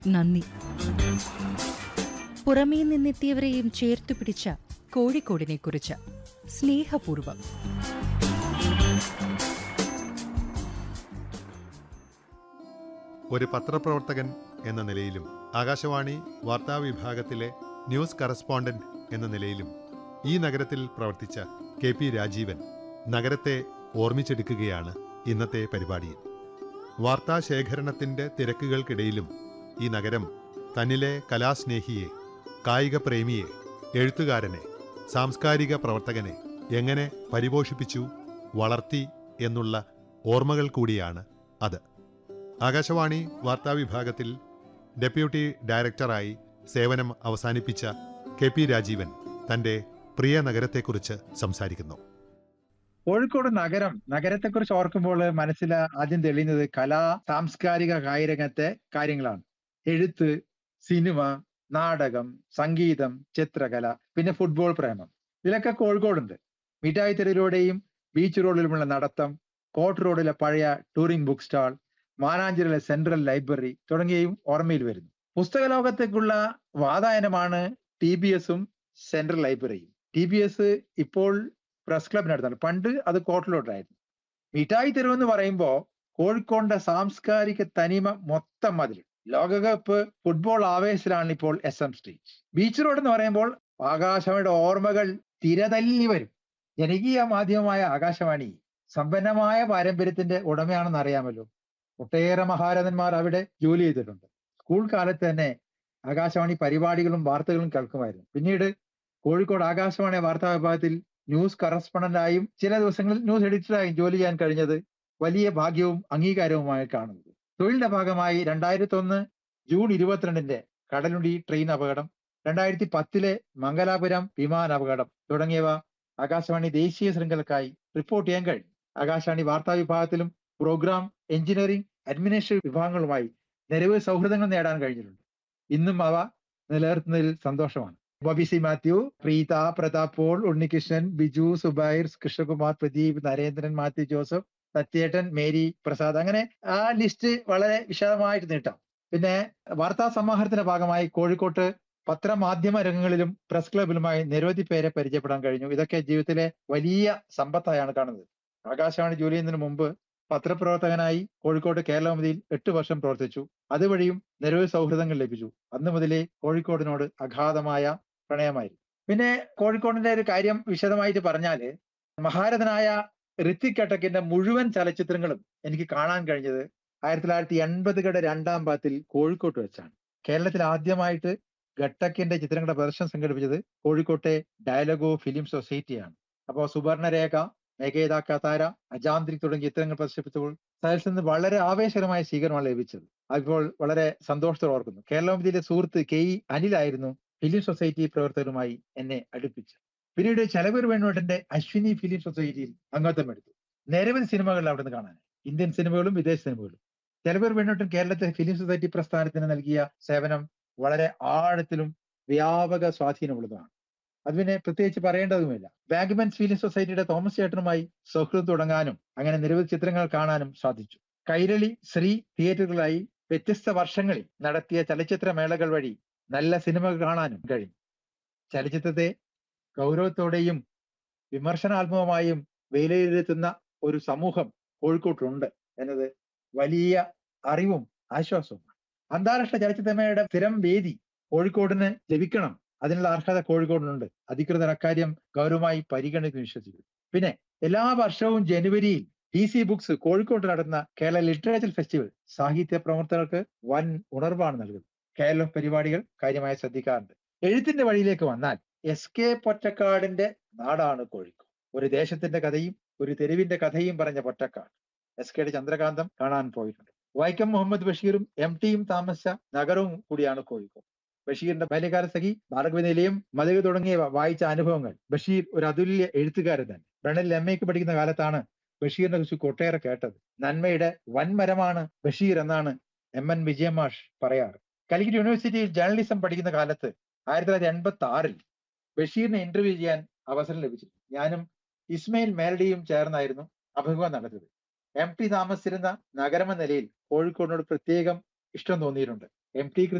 നന്ദി പുറമേ നിന്നെത്തിയവരെയും ചേർത്തു പിടിച്ച കോഴിക്കോടിനെക്കുറിച്ച് സ്നേഹപൂർവം ഒരു പത്രപ്രവർത്തകൻ എന്ന നിലയിലും ആകാശവാണി വാർത്താ വിഭാഗത്തിലെ ന്യൂസ് കറസ്പോണ്ടന്റ് എന്ന നിലയിലും ഈ നഗരത്തിൽ പ്രവർത്തിച്ച കെ പി രാജീവൻ നഗരത്തെ ഓർമ്മിച്ചെടുക്കുകയാണ് ഇന്നത്തെ പരിപാടിയിൽ വാർത്താ ശേഖരണത്തിന്റെ തിരക്കുകൾക്കിടയിലും ഈ നഗരം തന്നിലെ കലാസ്നേഹിയെ കായിക പ്രേമിയെ എഴുത്തുകാരനെ സാംസ്കാരിക പ്രവർത്തകനെ എങ്ങനെ പരിപോഷിപ്പിച്ചു വളർത്തി എന്നുള്ള ഓർമ്മകൾ കൂടിയാണ് അത് ആകാശവാണി വാർത്താ വിഭാഗത്തിൽ ഡെപ്യൂട്ടി ഡയറക്ടറായി സേവനം അവസാനിപ്പിച്ച കെ പി രാജീവൻ തന്റെ പ്രിയ നഗരത്തെക്കുറിച്ച് സംസാരിക്കുന്നു കോഴിക്കോട് നഗരം നഗരത്തെക്കുറിച്ച് ഓർക്കുമ്പോൾ മനസ്സിൽ ആദ്യം തെളിയുന്നത് കലാ സാംസ്കാരിക കായികരംഗത്തെ കാര്യങ്ങളാണ് എഴുത്ത് സിനിമ നാടകം സംഗീതം ചിത്രകല പിന്നെ ഫുട്ബോൾ പ്രേമം ഇതിലൊക്കെ കോഴിക്കോടുണ്ട് മിഠായി തെരുവിലൂടെയും ബീച്ച് റോഡിലുമുള്ള നടത്തം കോട്ട് റോഡിലെ പഴയ ടൂറിംഗ് ബുക്ക് സ്റ്റാൾ മാനാഞ്ചിരിലെ സെൻട്രൽ ലൈബ്രറി തുടങ്ങിയവയും ഓർമ്മയിൽ വരുന്നു പുസ്തക ലോകത്തേക്കുള്ള വാതായനമാണ് ടി ബി എസും സെൻട്രൽ ലൈബ്രറിയും ടി ബി എസ് ഇപ്പോൾ പ്രസ് ക്ലബിനടുത്താണ് പണ്ട് അത് കോട്ടിലോട്ടായിരുന്നു മിഠായി തെരുവ് എന്ന് പറയുമ്പോൾ കോഴിക്കോടിന്റെ സാംസ്കാരിക തനിമ മൊത്തം അതിൽ ലോകകപ്പ് ഫുട്ബോൾ ആവേശത്തിലാണ് ഇപ്പോൾ S M street beach road എന്ന് പറയുമ്പോൾ ആകാശവാണിയുടെ ഓർമ്മകൾ തിരതല്ലി വരും ജനകീയ മാധ്യമമായ ആകാശവാണി സമ്പന്നമായ പാരമ്പര്യത്തിന്റെ ഉടമയാണെന്ന് അറിയാമല്ലോ ഒട്ടേറെ മഹാരഥന്മാർ അവിടെ ജോലി ചെയ്തിട്ടുണ്ട് സ്കൂൾ കാലത്ത് തന്നെ ആകാശവാണി പരിപാടികളും വാർത്തകളും കേൾക്കുമായിരുന്നു പിന്നീട് കോഴിക്കോട് ആകാശവാണി വാർത്താ വിഭാഗത്തിൽ ന്യൂസ് കറസ്പോണ്ടന്റായും ചില ദിവസങ്ങളിൽ ന്യൂസ് എഡിറ്ററായും ജോലി ചെയ്യാൻ കഴിഞ്ഞത് വലിയ ഭാഗ്യവും അംഗീകാരവുമായി കാണുന്നത് തൊഴിലിന്റെ ഭാഗമായി രണ്ടായിരത്തി ഒന്ന് ജൂൺ ഇരുപത്തിരണ്ടിന്റെ കടലുണ്ടി ട്രെയിൻ അപകടം രണ്ടായിരത്തി പത്തിലെ മംഗലാപുരം വിമാന അപകടം തുടങ്ങിയവ ആകാശവാണി ദേശീയ ശൃംഖലക്കായി റിപ്പോർട്ട് ചെയ്യാൻ കഴിഞ്ഞു ആകാശവാണി വാർത്താ വിഭാഗത്തിലും പ്രോഗ്രാം എഞ്ചിനീയറിംഗ് അഡ്മിനിസ്ട്രേറ്റീവ് വിഭാഗങ്ങളുമായി നിരവധി സൗഹൃദങ്ങൾ നേടാൻ കഴിഞ്ഞിട്ടുണ്ട് ഇന്നും അവ നിലനിർത്തുന്നതിൽ സന്തോഷമാണ് ബോബി സി മാത്യു പ്രീത പ്രതാപ് പോൾ ഉണ്ണികൃഷ്ണൻ ബിജു സുബൈർ കൃഷ്ണകുമാർ പ്രദീപ് നരേന്ദ്രൻ മാത്യു ജോസഫ് സത്യേട്ടൻ മേരി പ്രസാദ് അങ്ങനെ ആ ലിസ്റ്റ് വളരെ വിശദമായിട്ട് നീട്ടാം പിന്നെ വാർത്താ സമാഹാരത്തിന്റെ ഭാഗമായി കോഴിക്കോട്ട് പത്രമാധ്യമ രംഗങ്ങളിലും പ്രസ് ക്ലബിലുമായി നിരവധി പേരെ പരിചയപ്പെടാൻ കഴിഞ്ഞു ഇതൊക്കെ ജീവിതത്തിലെ വലിയ സമ്പത്തായാണ് കാണുന്നത് ആകാശവാണി ജോലി ചെയ്യുന്നതിന് മുമ്പ് പത്രപ്രവർത്തകനായി കോഴിക്കോട് കേരളമതിയിൽ എട്ട് വർഷം പ്രവർത്തിച്ചു അതുവഴിയും നിരവധി സൗഹൃദങ്ങൾ ലഭിച്ചു അന്ന് മുതലേ കോഴിക്കോടിനോട് അഗാധമായ പ്രണയമായിരുന്നു പിന്നെ കോഴിക്കോടിന്റെ ഒരു കാര്യം വിശദമായിട്ട് പറഞ്ഞാല് മഹാരഥനായ ഋത്തിക് കട്ടക്കിന്റെ മുഴുവൻ ചലച്ചിത്രങ്ങളും എനിക്ക് കാണാൻ കഴിഞ്ഞത് ആയിരത്തി തൊള്ളായിരത്തി എൺപതുകളുടെ രണ്ടാം പാത്തിൽ കോഴിക്കോട്ട് വെച്ചാണ് കേരളത്തിൽ ആദ്യമായിട്ട് ഘട്ടക്കിന്റെ ചിത്രങ്ങളുടെ പ്രദർശനം സംഘടിപ്പിച്ചത് കോഴിക്കോട്ടെ ഡയലോഗോ ഫിലിം സൊസൈറ്റിയാണ് അപ്പോൾ സുവർണരേഖ മേഘേദ കതാര അജാന്ത്രിക് തുടങ്ങിയ ചിത്രങ്ങൾ പ്രദർശിപ്പിച്ചപ്പോൾ സയൽസിൽ നിന്ന് വളരെ ആവേശകരമായ സ്വീകരണമാണ് ലഭിച്ചത് അപ്പോൾ വളരെ സന്തോഷത്തോടെ ഓർക്കുന്നു കേരളത്തിലെ സുഹൃത്ത് കെ ഇ അനിലായിരുന്നു ഫിലിം സൊസൈറ്റി പ്രവർത്തകരുമായി എന്നെ അടുപ്പിച്ചത് പിന്നീട് ചെലവൂർ വേണുവേട്ടന്റെ അശ്വിനി ഫിലിം സൊസൈറ്റിയിൽ അംഗത്വം എടുത്തു നിരവധി സിനിമകൾ അവിടെ നിന്ന് കാണാൻ ഇന്ത്യൻ സിനിമകളും വിദേശ സിനിമകളും ചെലവൂർ വേണുവേട്ടൻ കേരളത്തിലെ ഫിലിം സൊസൈറ്റി പ്രസ്ഥാനത്തിന് നൽകിയ സേവനം വളരെ ആഴത്തിലും വ്യാപക സ്വാധീനമുള്ളതാണ് അത് പിന്നെ പ്രത്യേകിച്ച് പറയേണ്ടതുമില്ല ബാഗ്മെൻസ് ഫിലിം സൊസൈറ്റിയുടെ തോമസ് ചേട്ടനുമായി സൗഹൃദം തുടങ്ങാനും അങ്ങനെ നിരവധി ചിത്രങ്ങൾ കാണാനും സാധിച്ചു കൈരളി ശ്രീ തിയേറ്ററുകളായി വ്യത്യസ്ത വർഷങ്ങളിൽ നടത്തിയ ചലച്ചിത്ര മേളകൾ വഴി നല്ല സിനിമകൾ കാണാനും കഴിഞ്ഞു ചലച്ചിത്രത്തെ ഗൗരവത്തോടെയും വിമർശനാത്മകമായും വിലയിരുത്തുന്ന ഒരു സമൂഹം കോഴിക്കോട്ടുണ്ട് എന്നത് വലിയ അറിവും ആശ്വാസവുമാണ് അന്താരാഷ്ട്ര ചലച്ചിത്രമേളയുടെ സ്ഥിരം വേദി കോഴിക്കോടിന് ലഭിക്കണം അതിനുള്ള അർഹത കോഴിക്കോടിനുണ്ട് അധികൃതർ അക്കാര്യം ഗൗരവമായി പരിഗണിക്കുന്നു വിശ്വസിക്കുന്നു പിന്നെ എല്ലാ വർഷവും ജനുവരിയിൽ ഡി സി ബുക്സ് കോഴിക്കോട് നടന്ന കേരള ലിറ്ററേച്ചർ ഫെസ്റ്റിവൽ സാഹിത്യ പ്രവർത്തകർക്ക് വൻ ഉണർവാണ് നൽകുന്നത് കേരള പരിപാടികൾ കാര്യമായി ശ്രദ്ധിക്കാറുണ്ട് എഴുത്തിന്റെ വഴിയിലേക്ക് വന്നാൽ എസ് കെ പൊറ്റക്കാടിന്റെ നാടാണ് കോഴിക്കോട് ഒരു ദേശത്തിന്റെ കഥയും ഒരു തെരുവിന്റെ കഥയും പറഞ്ഞ പൊറ്റക്കാട് എസ് കെയുടെ ചന്ദ്രകാന്തം കാണാൻ പോയിട്ടുണ്ട് വൈക്കം മുഹമ്മദ് ബഷീറും എം ടിയും താമസിച്ച നഗരവും കൂടിയാണ് കോഴിക്കോട് ബഷീറിന്റെ ബാല്യകാല സഖി ഭാർഗവനിലയം മതിക തുടങ്ങിയവ വായിച്ച അനുഭവങ്ങൾ ബഷീർ ഒരു അതുല്യ എഴുത്തുകാരൻ തന്നെ ബ്രണലിൽ എം എക്ക് പഠിക്കുന്ന കാലത്താണ് ബഷീറിനെ കുറിച്ച് കൊട്ടേറെ കേട്ടത് നന്മയുടെ വൻമരമാണ് ബഷീർ എന്നാണ് എം എൻ വിജയമാഷ് പറയാറ് കാലിക്കറ്റ് യൂണിവേഴ്സിറ്റിയിൽ ജേർണലിസം പഠിക്കുന്ന കാലത്ത് ആയിരത്തി തൊള്ളായിരത്തി എൺപത്തി ആറിൽ ബഷീറിനെ ഇന്റർവ്യൂ ചെയ്യാൻ അവസരം ലഭിച്ചു ഞാനും ഇസ്മയിൽ മേലഡിയും ചേർന്നായിരുന്നു അഭിമുഖം നടത്തിയത് എം ടി താമസിച്ചിരുന്ന നഗരമെന്ന നിലയിൽ കോഴിക്കോടിനോട് പ്രത്യേകം ഇഷ്ടം തോന്നിയിട്ടുണ്ട് എം ടി